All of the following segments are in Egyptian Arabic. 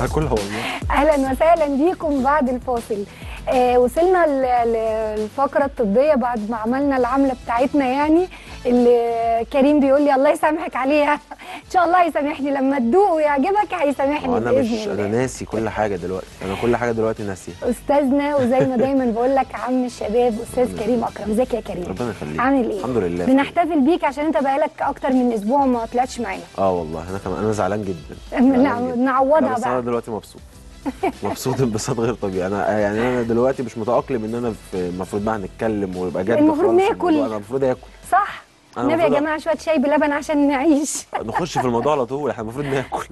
هاكلها والله اهلا وسهلا بيكم بعد الفاصل آه وصلنا ل- ل- للفقره الطبيه بعد ما عملنا العمله بتاعتنا يعني اللي كريم بيقول لي الله يسامحك عليها ان شاء الله يسامحني لما تدوق ويعجبك هيسامحني وانا باذن مش انا الله ناسي كل حاجه دلوقتي انا كل حاجه دلوقتي ناسيها استاذنا وزي ما دايما بقول لك عم الشباب استاذ ربنا كريم اكرم ازيك يا كريم ربنا يخليك عامل ايه الحمد لله بنحتفل بيك عشان انت بقالك اكتر من اسبوع ما طلعتش معانا اه والله انا كمان انا زعلان جدا نع- زعلان جدا. نعوضها لا، بس انا بقى دلوقتي مبسوط مبسوط انبساط غير طبيعي انا يعني انا دلوقتي مش متاقلم ان انا في المفروض بقى نتكلم ويبقى جد المفروض خالص ناكل. الموضوع. انا المفروض اكل صح أنا النبي يا المفروض- جماعه شويه شاي بلبن عشان نعيش نخش في الموضوع على طول احنا المفروض ناكل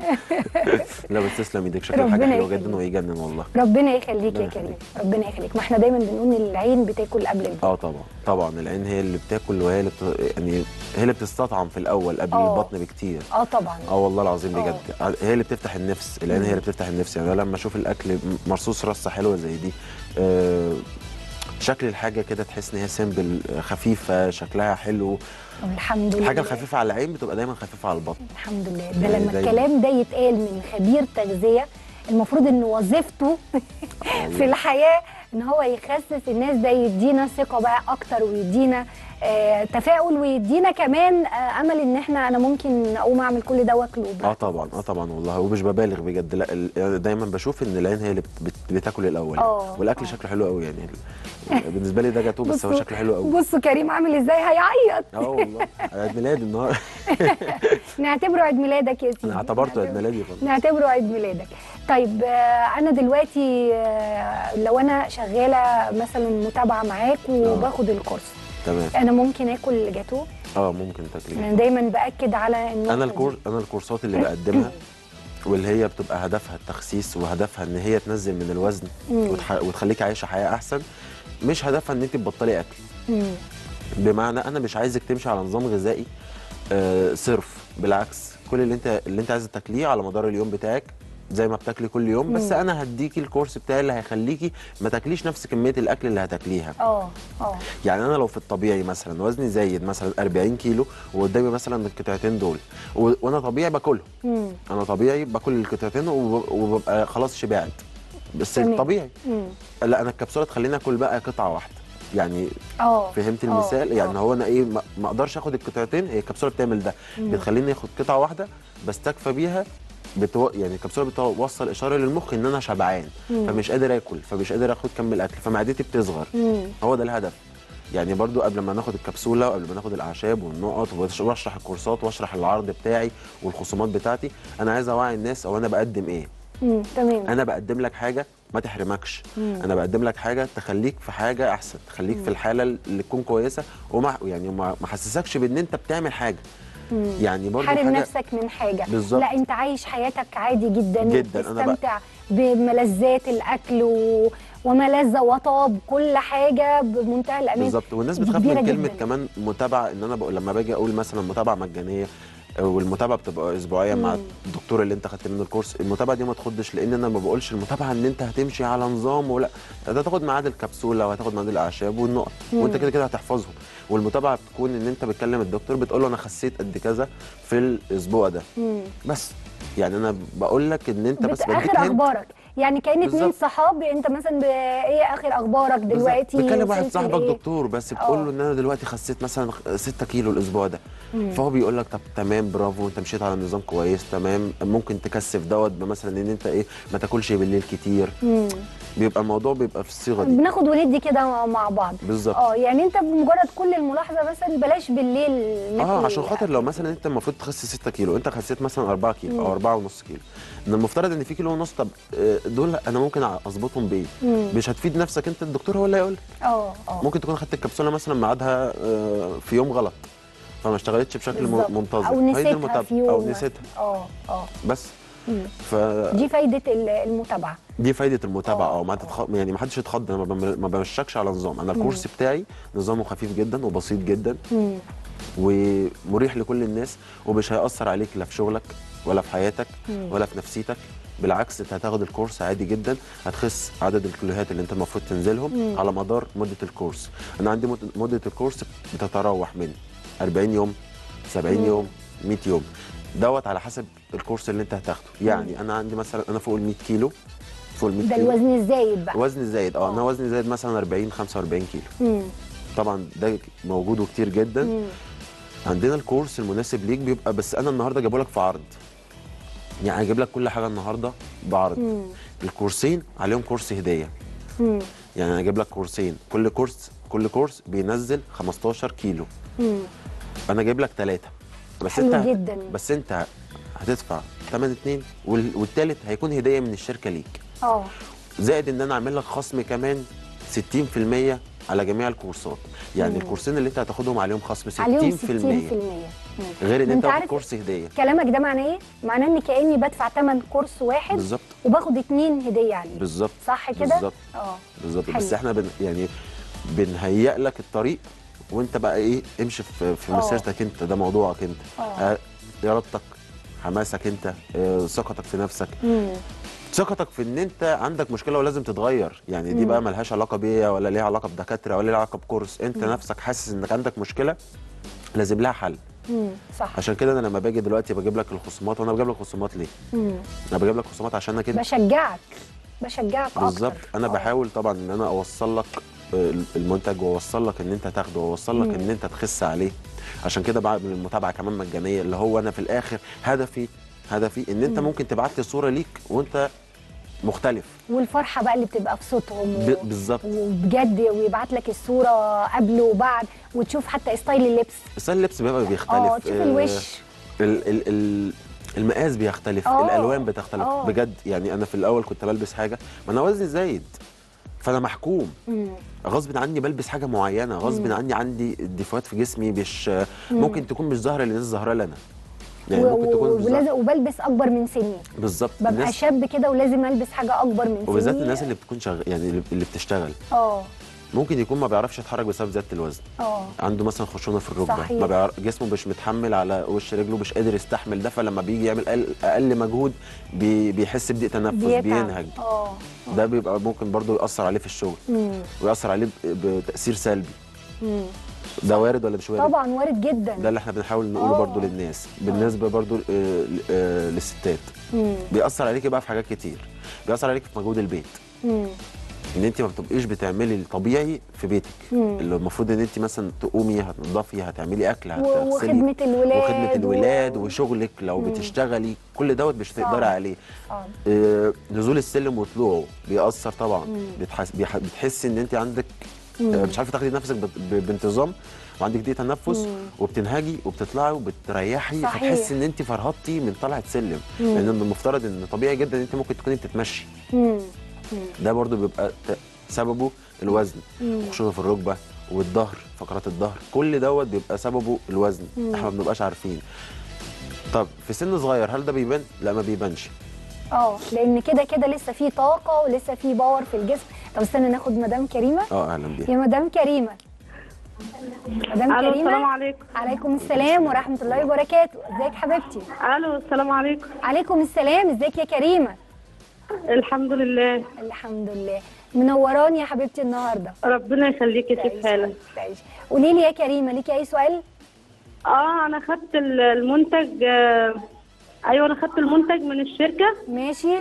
لا بس تسلم ايدك شكل حاجه ربنا حلوه يخليك. جدا ويجنن والله ربنا يخليك ربنا يا كريم يخليك. ربنا يخليك ما احنا دايما بنقول ان العين بتاكل قبل البطن اه طبعا طبعا العين هي اللي بتاكل وهي اللي بت... يعني هي اللي بتستطعم في الاول قبل آه. البطن بكتير اه طبعا اه والله العظيم بجد هي اللي بتفتح النفس العين هي اللي بتفتح النفس يعني أنا لما اشوف الاكل مرصوص رصه حلوه زي دي آه شكل الحاجه كده تحس ان هي سيمبل خفيفه شكلها حلو الحمد لله الحاجه الخفيفه على العين بتبقى دايما خفيفه على البطن الحمد لله ده يعني لما دايما. الكلام ده يتقال من خبير تغذيه المفروض ان وظيفته في الحياه ان هو يخسس الناس ده يدينا ثقه بقى اكتر ويدينا آه تفاؤل ويدينا كمان آه امل ان احنا انا ممكن اقوم اعمل كل ده واكله اه طبعا اه طبعا والله ومش ببالغ بجد لا ال- يعني دايما بشوف ان العين هي اللي بت- بت- بتاكل الاول آه، والاكل آه. شكله حلو قوي يعني ال- بالنسبه لي ده جاتوه بس هو بصوا- شكله حلو قوي بصوا كريم عامل ازاي هيعيط اه والله عيد ميلادي النهارده نعتبره عيد ميلادك يا سيدي انا اعتبرته عيد نعتبره- ميلادي خلاص نعتبره عيد ميلادك طيب آه، انا دلوقتي آه، لو انا شغاله مثلا متابعه معاك وباخد الكورس تمام انا ممكن اكل جاتوه اه ممكن تاكلي انا دايما باكد على النقطه انا دي. الكور انا الكورسات اللي بقدمها واللي هي بتبقى هدفها التخسيس وهدفها ان هي تنزل من الوزن مم. وتح... وتخليك عايشه حياه احسن مش هدفها ان انت تبطلي اكل مم. بمعنى انا مش عايزك تمشي على نظام غذائي آه صرف بالعكس كل اللي انت اللي انت عايزه تاكليه على مدار اليوم بتاعك زي ما بتاكلي كل يوم بس مم. انا هديكي الكورس بتاعي اللي هيخليكي ما تاكليش نفس كميه الاكل اللي هتاكليها اه اه يعني انا لو في الطبيعي مثلا وزني زايد مثلا 40 كيلو وقدامي مثلا القطعتين دول و... وانا طبيعي باكلهم مم. انا طبيعي باكل القطعتين وب... وببقى خلاص شبعت بس تمام. الطبيعي مم. لا انا الكبسوله تخليني اكل بقى قطعه واحده يعني اه فهمت آه، المثال يعني آه. هو انا ايه ما ما اقدرش اخد القطعتين هي الكبسوله بتعمل ده مم. بتخليني اخد قطعه واحده بستكفى بيها بتو... يعني الكبسوله بتوصل اشاره للمخ ان انا شبعان مم. فمش قادر اكل فمش قادر اخد كم الاكل فمعدتي بتصغر مم. هو ده الهدف يعني برضو قبل ما ناخد الكبسوله وقبل ما ناخد الاعشاب والنقط وأش- واشرح الكورسات واشرح العرض بتاعي والخصومات بتاعتي انا عايز اوعي الناس او انا بقدم ايه مم. تمام انا بقدم لك حاجه ما تحرمكش مم. انا بقدم لك حاجه تخليك في حاجه احسن تخليك في الحاله اللي تكون كويسه وما يعني ما ما حسسكش بان انت بتعمل حاجه مم. يعني برضو حارم حاجه نفسك من حاجه بالظبط. لا انت عايش حياتك عادي جدا جداً. أنا بقى- بتستمتع بملذات الاكل و... وملذ وطاب كل حاجه بمنتهى الامان بالظبط والناس دي بتخاف كبيرة من كلمه جداً. كمان متابعه ان انا بقول لما باجي اقول مثلا متابعه مجانيه والمتابعه بتبقى اسبوعيه مع مم. الدكتور اللي انت خدت منه الكورس المتابعه دي ما تخضش لان انا ما بقولش المتابعه ان انت هتمشي على نظام ولا ده تاخد ميعاد الكبسوله وهتاخد ميعاد الاعشاب والنقط مم. وانت كده كده هتحفظهم والمتابعه بتكون ان انت بتكلم الدكتور بتقول له انا خسيت قد كذا في الاسبوع ده مم. بس يعني انا بقول لك ان انت بس بت... بديك اخر هند. اخبارك يعني كان اتنين بالظبط. صحاب انت مثلا ب... ايه اخر اخبارك دلوقتي بتكلم واحد وصلت صاحبك لإيه؟ دكتور بس بتقول آه. له ان انا دلوقتي خسيت مثلا 6 كيلو الاسبوع ده مم. فهو بيقول لك طب تمام برافو انت مشيت على نظام كويس تمام ممكن تكثف دوت بمثلا ان انت ايه ما تاكلش بالليل كتير مم. بيبقى الموضوع بيبقى في الصيغه دي بناخد وندي كده مع بعض بالظبط اه يعني انت بمجرد كل الملاحظه مثلا بلاش بالليل ناكل اه عشان خاطر لو مثلا انت المفروض تخس 6 كيلو انت خسيت مثلا 4 كيلو او 4 ونص كيلو من المفترض ان في كيلو ونص طب آه، دول انا ممكن اظبطهم بايه مم. مش هتفيد نفسك انت الدكتور هو اللي هيقول لك. اه اه ممكن تكون خدت الكبسوله مثلا ميعادها آه، في يوم غلط فما اشتغلتش بشكل م- بالظبط. منتظم او هي دي نسيتها المتابعة. في يوم او نسيتها اه اه بس مم. فدي دي فايده ال- المتابعه فايده المتابعه آه، اه ما تتخ... يعني ما حدش يتخض انا ما بم- ما بمشكش على نظام انا الكورس بتاعي نظامه خفيف جدا وبسيط جدا مم. ومريح لكل الناس ومش هيأثر عليك لا في شغلك ولا في حياتك مم. ولا في نفسيتك بالعكس انت هتاخد الكورس عادي جدا هتخس عدد الكيلوهات اللي انت المفروض تنزلهم مم. على مدار مده الكورس انا عندي مد- مده الكورس بتتراوح من 40 يوم 70 مم. يوم 100 يوم دوت على حسب الكورس اللي انت هتاخده يعني انا عندي مثلا انا فوق ال 100 كيلو فوق ال 100 ده كيلو الوزن الزايد بقى وزن زايد اه آه. انا وزني زايد مثلا 40 45 كيلو مم. طبعا ده موجود وكتير جدا مم. عندنا الكورس المناسب ليك بيبقى بس انا النهارده جايبه لك في عرض يعني هجيب لك كل حاجه النهارده بعرض مم. الكورسين عليهم كورس هديه مم. يعني انا هجيب لك كورسين كل كورس كل كورس بينزل 15 كيلو مم. انا جايب لك ثلاثه بس حلو انت جدا. بس انت هتدفع ثمن اتنين وال- والتالت هيكون هديه من الشركه ليك اه زائد ان انا اعمل لك خصم كمان 60% على جميع الكورسات يعني مم. الكورسين اللي انت هتاخدهم عليهم خصم 60% عليهم 60% غير ان انت انت واخد عارف كورس هديه كلامك ده معناه ايه؟ معناه ان كاني بدفع ثمن كورس واحد بالظبط وباخد اتنين هديه عليه بالظبط صح كده؟ بالظبط اه بالظبط حلو. بس احنا بن يعني بنهيئ لك الطريق وانت بقى ايه امشي في, في اه. مسيرتك انت ده موضوعك انت اه. آه، ارادتك حماسك انت آه، ثقتك في نفسك مم. ثقتك في ان انت عندك مشكله ولازم تتغير يعني دي مم. بقى ملهاش علاقه بيا ولا ليها علاقه بدكاتره ولا ليها علاقه بكورس انت نفسك حاسس انك عندك مشكله لازم لها حل مم. صح عشان كده انا لما باجي دلوقتي بجيب لك الخصومات وانا بجيب لك خصومات ليه مم. انا بجيب لك خصومات عشان انا كده بشجعك بشجعك بالظبط اكتر انا اه. بحاول طبعا ان انا اوصل لك آه، المنتج واوصل لك ان انت تاخده واوصل لك مم. ان انت تخس عليه عشان كده بعمل المتابعه كمان مجانيه اللي هو انا في الاخر هدفي هدفي ان انت مم. ممكن تبعت لي صوره ليك وانت مختلف والفرحه بقى اللي بتبقى في صوتهم و... ب- بالظبط وبجد ويبعت لك الصوره قبل وبعد وتشوف حتى ستايل اللبس بس اللبس بيبقى بيختلف اه تشوف آه، الوش ال ال ال المقاس بيختلف آه. الالوان بتختلف آه. بجد يعني انا في الاول كنت بلبس حاجه ما انا وزني زايد فانا محكوم مم. غصب عني بلبس حاجه معينه غصب مم. عني عندي ديفوهات في جسمي مش مم. ممكن تكون مش ظاهره للناس ظاهره لنا يعني و- ممكن تكون مش ولازم ظاهرة. وبلبس اكبر من سني بالظبط ببقى الناس شاب كده ولازم البس حاجه اكبر من سني وبالذات الناس اللي بتكون شغ... يعني اللي- اللي بتشتغل اه ممكن يكون ما بيعرفش يتحرك بسبب زياده الوزن اه عنده مثلا خشونه في الركبه صحيح. ما بيعرف جسمه مش متحمل على وش رجله مش قادر يستحمل ده فلما بيجي يعمل اقل, أقل مجهود بي... بيحس بضيق تنفس بيتعب. بينهج اه ده بيبقى ممكن برضو ياثر عليه في الشغل مم. ويأثر عليه ب- بتاثير سلبي مم. ده وارد ولا مش وارد طبعا وارد جدا ده اللي احنا بنحاول نقوله آه. برضو للناس بالنسبه برضو آه، ل- آه، للستات مم. بيأثر عليكي بقى في حاجات كتير بيأثر عليكي في مجهود البيت مم. ان انت ما بتبقيش بتعملي الطبيعي في بيتك مم. اللي المفروض ان انت مثلا تقومي هتنضفي هتعملي اكل و- هتغسلي وخدمه الولاد وخدمه الولاد و... وشغلك لو مم. بتشتغلي كل دوت مش هتقدري صعب. عليه صعب. آه، نزول السلم وطلوعه بيأثر طبعا مم. بتحس بيح- بتحسي ان انت عندك مم. آه، مش عارفه تاخدي نفسك بت- ب- بانتظام وعندك ضيق تنفس مم. وبتنهجي وبتطلعي وبتريحي صحيح. فتحسي ان انت فرهطتي من طلعه سلم مم. لان من المفترض ان طبيعي جدا ان انت ممكن تكوني بتتمشي مم. مم. ده برضو بيبقى ت- سببه الوزن مم. خشونه في الركبه والظهر فقرات الظهر كل دوت بيبقى سببه الوزن مم. احنا ما بنبقاش عارفين طب في سن صغير هل ده بيبان لا ما بيبانش اه لان كده كده لسه في طاقه ولسه في باور في الجسم طب استنى ناخد مدام كريمه اه اهلا بيها يا مدام كريمه مدام الو كريمه السلام عليكم عليكم السلام ورحمه الله وبركاته ازيك حبيبتي الو السلام عليكم عليكم السلام ازيك يا كريمه الحمد لله الحمد لله منوراني يا حبيبتي النهارده ربنا يخليكي تعيشي كيف حالك تعيشي قولي لي يا كريمه ليكي اي سؤال اه انا خدت ال- المنتج آه ايوه انا خدت المنتج من الشركه ماشي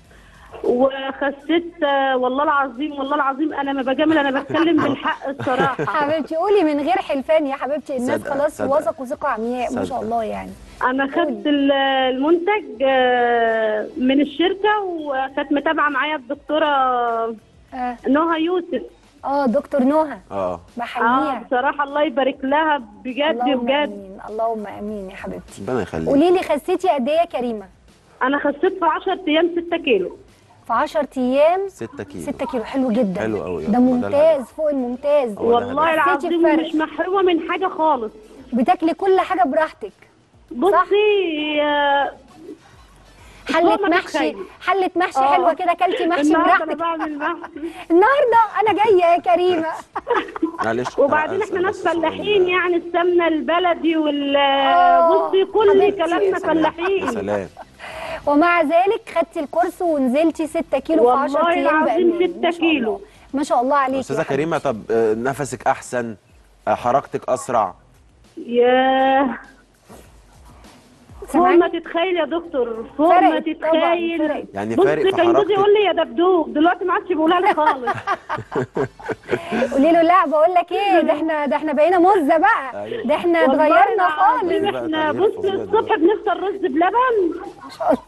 وخسيت آه والله العظيم والله العظيم انا ما بجامل انا بتكلم بالحق الصراحه حبيبتي قولي من غير حلفان يا حبيبتي الناس صدقة، خلاص صدقة. وثقوا ثقه عمياء ما شاء صدقة. الله يعني انا خدت ال- المنتج آه من الشركه وكانت متابعه معايا الدكتوره اه, نهى يوسف آه دكتور نهى اه اه بحييها بصراحه الله يبارك لها بجد اللهم بجد امين اللهم امين يا حبيبتي ربنا يخليك قولي لي خسيتي قد ايه يا كريمه انا خسيت في 10 ايام 6 كيلو في 10 ايام 6 كيلو 6 كيلو حلو جدا حلو قوي. ده هو ده ممتاز الهدف. فوق الممتاز هو ده والله الهدف. حسيتي العظيم بفرق. مش محرومه من حاجه خالص بتاكلي كل حاجه براحتك بصي آه، حله ما محشي تتخيل. حله محشي آه. حلوه كده اكلتي محشي النهارده انا براحتك بعمل محشي النهارده انا جايه يا كريمه معلش وبعدين أنا احنا أسأل ناس بس سؤال. فلاحين يعني السمنه البلدي وال آه، بصي كل حبيبتي. كلامنا يا سلام. يا فلاحين سلام ومع ذلك خدتي الكورس ونزلتي 6 كيلو في 10 والله ايام العظيم بأمان. 6 ما شاء كيلو. الله. ما شاء الله عليكي استاذه يا كريمه حبيبتي. طب آه، نفسك احسن آه، حركتك اسرع ياه فوق ما سامعني تتخيل يا دكتور فوق ما فرقت طبعاً، تتخيل فرقت. يعني بص فارق في كان جوزي حركتك. يقول لي يا دبدوب دلوقتي ما عادش بيقولها لي خالص قولي له لا بقول لك ايه ده احنا ده احنا بقينا مزه بقى أيوة. ده احنا والله اتغيرنا العظيم خالص بقى احنا تغيير بص فظيع الصبح دلوقتي. بنفطر رز بلبن ما شاء الله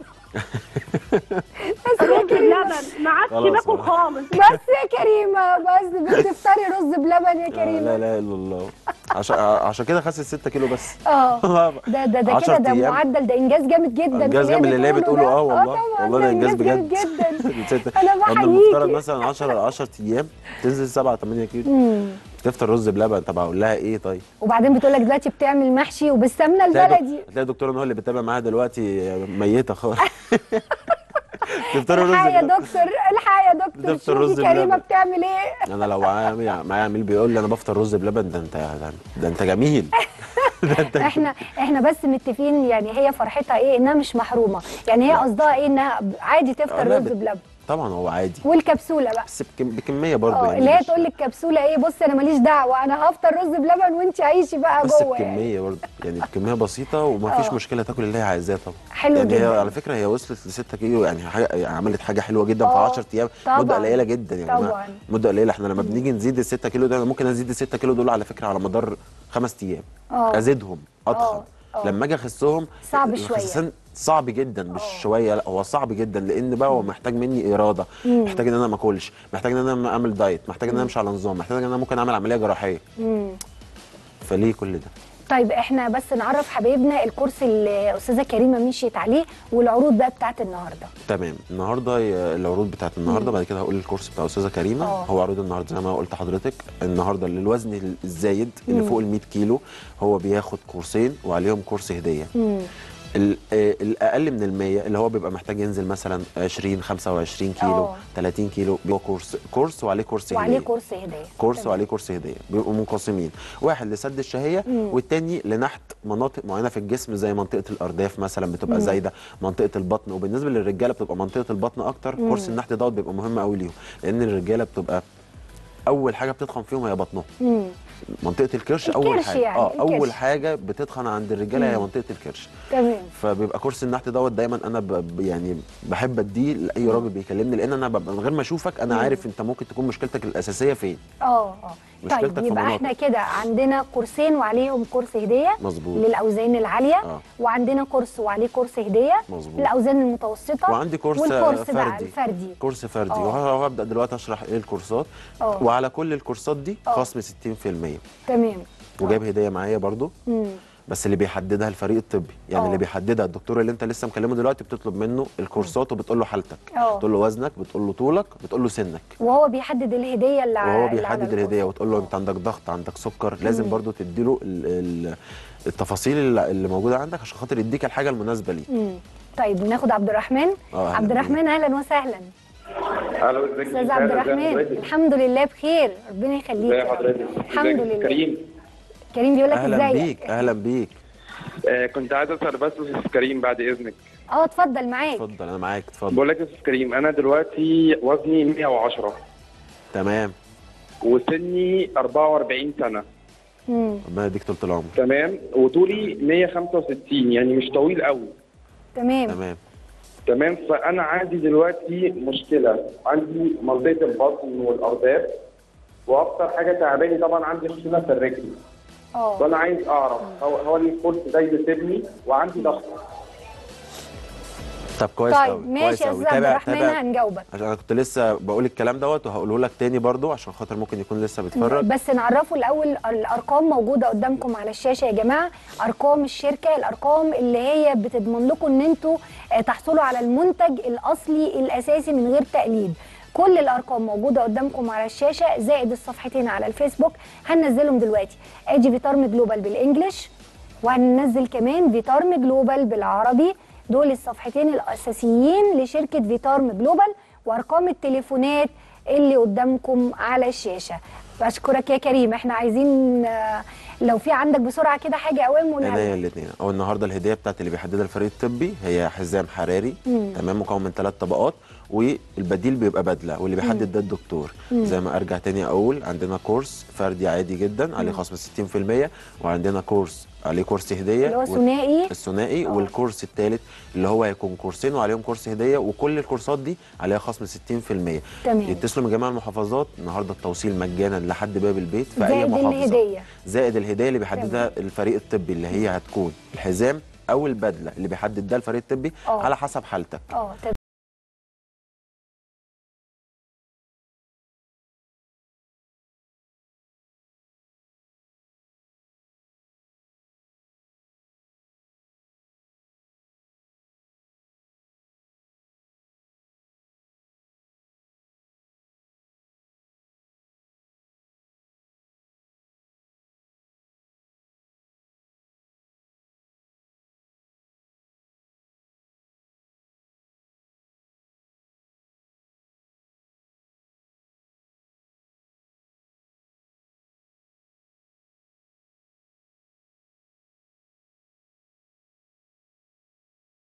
بس رز يا كريمه بلبن ما عادش خلاص باكل بقى. خالص بس يا كريمه بس بتفطري رز بلبن يا لا كريمه لا اله الا الله عشان عشان كده خست 6 كيلو بس اه ده ده ده 10 كده ده أيام. معدل ده انجاز جامد جدا انجاز خلينا جامد اللي هي نقوله بتقوله ده. اه والله طبعاً، والله ده انجاز جامد بجد جدا انا لما المفترض بحييكي مثلا 10 10 ايام تنزل 7 8 كيلو مم. تفطر رز بلبن طب هقول لها ايه طيب وبعدين بتقول لك دلوقتي بتعمل محشي وبالسمنه تلاقي دك- البلدي تلاقي الدكتور ان هو اللي بيتابع معاها دلوقتي ميته خالص تفطر رز الحق يا بلبن دكتور الحق يا دكتور بتفطر رز شوفي كريمه بلبن. بتعمل ايه انا لو معايا معايا عميل بيقول لي انا بفطر رز بلبن ده انت ده, ده انت جميل ده انت احنا احنا بس متفقين يعني هي فرحتها ايه انها مش محرومه يعني هي قصدها ايه انها عادي آه، تفطر لا، رز بت- بلبن طبعا هو عادي والكبسوله بقى بس بكم بكميه برضه اه يعني اللي هي مش- تقول لك كبسوله ايه بصي انا ماليش دعوه انا هفطر رز بلبن وانت عيشي بقى بس جوه يعني. بكميه برضه يعني بكميه بسيطه ومفيش آه. مشكله تاكل اللي هي عايزاه طبعا حلو يعني جدا. هي على فكره هي وصلت ل 6 كيلو يعني حاجه يعني عملت حاجه حلوه جدا في آه، 10 ايام طبعاً. مده قليله جدا يعني طبعاً. أنا مده قليله احنا لما بنيجي نزيد ال 6 كيلو ده انا ممكن ازيد ال 6 كيلو دول على فكره على مدار خمس ايام آه. ازيدهم اضخم آه، آه. لما اجي اخسهم صعب شوية. الخسسان صعب جدا مش آه. شويه لا هو صعب جدا لان بقى هو محتاج مني اراده محتاج ان انا ما اكلش محتاج ان انا اعمل دايت محتاج ان انا امشي على نظام محتاج ان انا ممكن اعمل عمليه جراحيه مم. فليه كل ده طيب احنا بس نعرف حبايبنا الكورس اللي استاذه كريمه مشيت عليه والعروض بقى بتاعت النهارده تمام النهارده ي- العروض بتاعت النهارده بعد كده هقول الكورس بتاع استاذه كريمه آه. هو عروض النهارده زي ما قلت لحضرتك النهارده للوزن الزايد اللي فوق ال 100 كيلو هو بياخد كورسين وعليهم كورس هديه مم. ال- آه، الاقل من ال 100 اللي هو بيبقى محتاج ينزل مثلا 20 25 كيلو آه. 30 كيلو بيبقى كورس كورس وعليه كورس وعليه هديه كورس هديه كورس تمام. وعليه كورس هديه بيبقوا منقسمين واحد لسد الشهيه مم. والتاني لنحت مناطق معينه في الجسم زي منطقه الارداف مثلا بتبقى زايده منطقه البطن وبالنسبه للرجاله بتبقى منطقه البطن اكتر كورس النحت دوت بيبقى مهم قوي ليهم لان الرجاله بتبقى اول حاجه بتتخن فيهم هي بطنهم مم. منطقه الكرش اول الكرش حاجه يعني، اه اول الكرش. حاجه بتتخن عند الرجاله هي منطقه الكرش تمام فبيبقى كورس النحت دوت دايما انا ب... ب- يعني بحب اديه لاي راجل بيكلمني لان انا ببقى من غير ما اشوفك انا عارف انت ممكن تكون مشكلتك الاساسيه فين اه اه مشكلتك طيب في يبقى مناطق. احنا كده عندنا كورسين وعليهم كورس هديه مظبوط. للاوزان العاليه آه. وعندنا كورس وعليه كورس هديه مظبوط. للاوزان المتوسطه وعندي كورس والكورس بقى فردي الفردي كورس فردي آه. وهبدا دلوقتي اشرح ايه الكورسات آه. وعلى كل الكورسات دي آه. خصم 60% تمام وجايب هديه معايا برضو مم. بس اللي بيحددها الفريق الطبي يعني آه. اللي بيحددها الدكتور اللي انت لسه مكلمه دلوقتي بتطلب منه الكورسات وبتقول له حالتك آه. بتقول له وزنك بتقول له طولك بتقول له سنك وهو بيحدد الهديه اللي ع- وهو اللي على بيحدد الهديه الكورس. وتقول له انت عندك ضغط عندك سكر لازم برضو تديله ال- ال- التفاصيل اللي اللي موجوده عندك عشان خاطر يديك الحاجه المناسبه ليه مم. طيب ناخد عبد الرحمن آه، أهلاً عبد بيك. الرحمن اهلا وسهلا الو ازيك استاذ عبد الرحمن الحمد لله بخير ربنا يخليك ازي يا رب. حضرتك الحمد ازيك؟ لله كريم كريم بيقول لك اهلا ازيك بيك اهلا بيك آه كنت عايز اسال بس استاذ كريم بعد اذنك اه اتفضل معاك اتفضل انا معاك اتفضل بقول لك يا استاذ كريم انا دلوقتي وزني 110 تمام وسني 44 سنه مم. ربنا يديك طول العمر تمام وطولي 165 يعني مش طويل قوي تمام تمام تمام فانا عندي دلوقتي مشكله عندي منطقه البطن والارداف واكتر حاجه تعباني طبعا عندي خشونه في الرجل اه فانا عايز اعرف هو هو ليه الكورس ده يسيبني وعندي ضغط طب كويس قوي طيب ماشي يا استاذ عبد الرحمن هنجاوبك عشان انا كنت لسه بقول الكلام دوت وهقوله لك تاني برضو عشان خاطر ممكن يكون لسه بيتفرج بس نعرفه الاول الارقام موجوده قدامكم على الشاشه يا جماعه ارقام الشركه الارقام اللي هي بتضمن لكم ان انتوا آه، تحصلوا على المنتج الاصلي الاساسي من غير تقليد كل الارقام موجوده قدامكم على الشاشه زائد الصفحتين على الفيسبوك هننزلهم دلوقتي ادي فيتارم جلوبال بالانجلش وهننزل كمان فيتارم جلوبال بالعربي دول الصفحتين الاساسيين لشركه فيتارم جلوبال وارقام التليفونات اللي قدامكم على الشاشه بشكرك يا كريم احنا عايزين آه، لو في عندك بسرعه كده حاجه قوام عينيا ونعمل الاثنين او النهارده الهديه بتاعت اللي بيحددها الفريق الطبي هي حزام حراري مم. تمام مكون من ثلاث طبقات والبديل بيبقى بدله واللي بيحدد ده الدكتور زي ما ارجع تاني اقول عندنا كورس فردي عادي جدا عليه خصم 60% وعندنا كورس عليه كورس هديه اللي هو وال- ثنائي الثنائي آه. والكورس الثالث اللي هو هيكون كورسين وعليهم كورس هديه وكل الكورسات دي عليها خصم 60% تمام يتصلوا من جميع المحافظات النهارده التوصيل مجانا لحد باب البيت في اي زائد محافظه الهديه زائد الهديه اللي بيحددها الفريق الطبي اللي هي هتكون الحزام او البدله اللي بيحدد ده الفريق الطبي آه. على حسب حالتك اه تمام